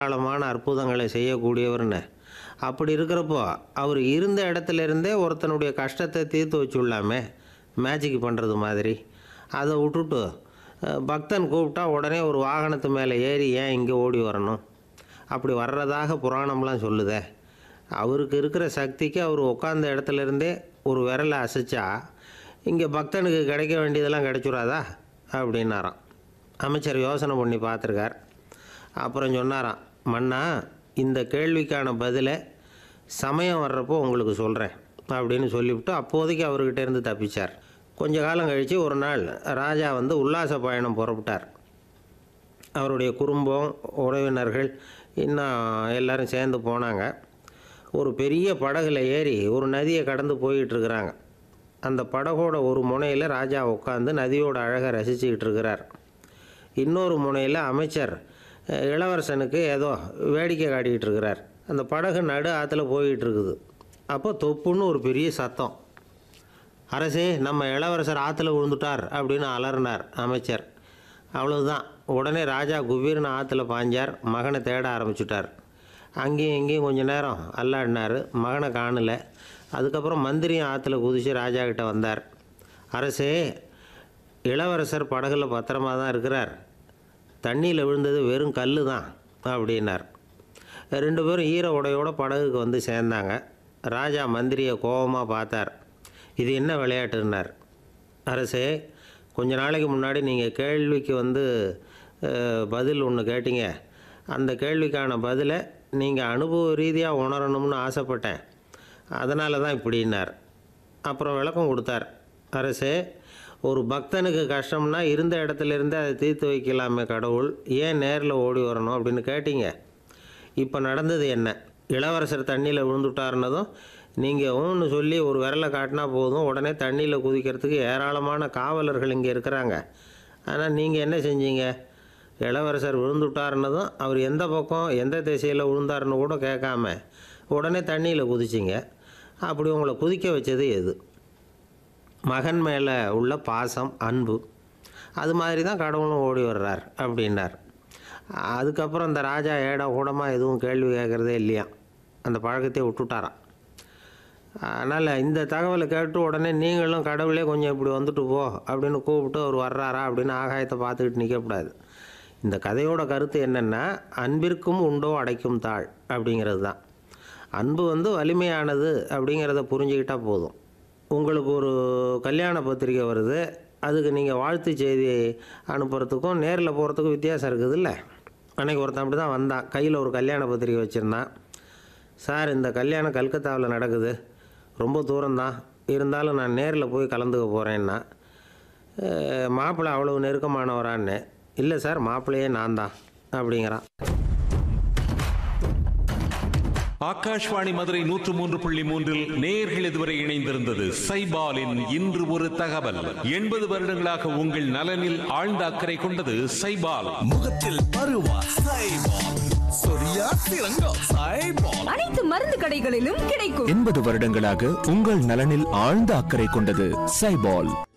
ஏராளமான அற்புதங்களை செய்யக்கூடியவர்னு அப்படி இருக்கிறப்போ அவர் இருந்த இடத்துல இருந்தே ஒருத்தனுடைய கஷ்டத்தை தீர்த்து வச்சுள்ளாமே மேஜிக் பண்ணுறது மாதிரி அதை விட்டுட்டு அஹ், பக்தன் கூப்பிட்டா உடனே ஒரு வாகனத்து மேலே ஏறி ஏன் இங்கே ஓடி வரணும் அப்படி வர்றதாக புராணம்லாம் சொல்லுதே அவருக்கு இருக்கிற சக்திக்கு அவர் உட்காந்த இடத்துல இருந்தே ஒரு விரலை அசைச்சா இங்கே பக்தனுக்கு கிடைக்க வேண்டியதெல்லாம் கிடைச்சுடாதா அப்படின்னாராம் அமைச்சர் யோசனை பண்ணி பார்த்துருக்கார் அப்புறம் சொன்னாராம் மன்னா இந்த கேள்விக்கான பதிலை சமயம் வர்றப்போ உங்களுக்கு சொல்கிறேன் அப்படின்னு சொல்லிவிட்டு அப்போதைக்கு அவர்கிட்ட இருந்து தப்பிச்சார் கொஞ்ச காலம் கழித்து ஒரு நாள் ராஜா வந்து உல்லாச பயணம் புறப்பட்டார் அவருடைய குடும்பம் உறவினர்கள் இன்னும் எல்லாரும் சேர்ந்து போனாங்க ஒரு பெரிய படகுல ஏறி ஒரு நதியை கடந்து போயிட்டு இருக்கிறாங்க அந்த படகோட ஒரு முனையில் ராஜா உட்காந்து நதியோட அழகை ரசிச்சுக்கிட்டு இருக்கிறார் இன்னொரு முனையில் அமைச்சர் அஹ், இளவரசனுக்கு ஏதோ வேடிக்கை காட்டிக்கிட்டு இருக்கிறார் அந்த படகு நடு ஆற்றுல போயிட்டு இருக்குது அப்போ தொப்புன்னு ஒரு பெரிய சத்தம் அரசே நம்ம இளவரசர் ஆற்றுல விழுந்துட்டார் அப்படின்னு அலறினார் அமைச்சர் அவ்வளவுதான் உடனே ராஜா குபீர்னு ஆற்றுல பாஞ்சார் மகனை தேட ஆரம்பிச்சுட்டார் அங்கேயும் இங்கேயும் கொஞ்ச நேரம் அல்லாடினார் மகனை காணல அதுக்கப்புறம் மந்திரியும் ஆற்றுல குதித்து ராஜா கிட்ட வந்தார் அரசே இளவரசர் படகுல பத்திரமா தான் இருக்கிறார் தண்ணியில் விழுந்தது வெறும் கல் தான் அப்படின்னார் ரெண்டு பேரும் ஈர உடையோட படகுக்கு வந்து சேர்ந்தாங்க ராஜா மந்திரியை கோபமாக பார்த்தார் இது என்ன விளையாட்டுன்னார் அரசே கொஞ்ச நாளைக்கு முன்னாடி நீங்கள் கேள்விக்கு வந்து அஹ், பதில் ஒன்று கேட்டீங்க அந்த கேள்விக்கான பதிலை நீங்கள் அனுபவ ரீதியாக உணரணும்னு ஆசைப்பட்டேன் அதனால தான் இப்படின்னார் அப்புறம் விளக்கம் கொடுத்தார் அரசே ஒரு பக்தனுக்கு கஷ்டம்னா இருந்த இடத்துல இருந்து அதை தீர்த்து வைக்கலாமே கடவுள் ஏன் நேரில் ஓடி வரணும் அப்படின்னு கேட்டீங்க இப்போ நடந்தது என்ன இளவரசர் தண்ணியில் விழுந்துட்டாருன்னதும் நீங்கள் ஊன்னு சொல்லி ஒரு விரலை காட்டினா போதும் உடனே தண்ணியில் குதிக்கிறதுக்கு ஏராளமான காவலர்கள் இங்கே இருக்கிறாங்க ஆனால் நீங்கள் என்ன செஞ்சீங்க இளவரசர் விழுந்துட்டாருன்னதும் அவர் எந்த பக்கம் எந்த திசையில் விழுந்தாருன்னு கூட கேட்காம உடனே தண்ணியில் குதிச்சிங்க அப்படி உங்களை குதிக்க வச்சது எது மகன் மேலே உள்ள பாசம் அன்பு அது மாதிரி தான் கடவுளும் ஓடி வர்றார் அப்படின்னார் அதுக்கப்புறம் இந்த ராஜா ஏடா கூடமாக எதுவும் கேள்வி கேட்குறதே இல்லையா அந்த பழக்கத்தை விட்டுட்டாராம் அதனால் இந்த தகவலை கேட்டு உடனே நீங்களும் கடவுளே கொஞ்சம் இப்படி வந்துட்டு போ அப்படின்னு கூப்பிட்டு அவர் வர்றாரா அப்படின்னு ஆகாயத்தை பார்த்துக்கிட்டு நிற்கக்கூடாது இந்த கதையோட கருத்து என்னென்னா அன்பிற்கும் உண்டோ அடைக்கும் தாழ் அப்படிங்கிறது தான் அன்பு வந்து வலிமையானது அப்படிங்கிறத புரிஞ்சுக்கிட்டா போதும் உங்களுக்கு ஒரு கல்யாண பத்திரிக்கை வருது அதுக்கு நீங்கள் வாழ்த்து செய்தி அனுப்புறதுக்கும் நேரில் போகிறதுக்கும் வித்தியாசம் இருக்குதுல்ல அன்னைக்கு ஒருத்தன் அப்படி தான் வந்தான் கையில் ஒரு கல்யாண பத்திரிக்கை வச்சுருந்தான் சார் இந்த கல்யாணம் கல்கத்தாவில் நடக்குது ரொம்ப தூரம்தான் இருந்தாலும் நான் நேரில் போய் கலந்துக்க போகிறேன்னா மாப்பிள்ளை அவ்வளவு நெருக்கமானவரான்னு இல்லை சார் மாப்பிள்ளையே நான் தான் அப்படிங்கிறான் ஆகாஷ்வாணி மதுரை நூற்று மூன்று புள்ளி மூன்றில் நேர்கள் இதுவரை இணைந்திருந்தது சைபாலின் இன்று ஒரு தகவல் எண்பது வருடங்களாக உங்கள் நலனில் ஆழ்ந்த அக்கறை கொண்டது சைபால் முகத்தில் பருவா சைபால் சொரியா சிறங்கோ சைபால் அனைத்து மருந்து கடைகளிலும் கிடைக்கும் எண்பது வருடங்களாக உங்கள் நலனில் ஆழ்ந்த அக்கறை கொண்டது சைபால்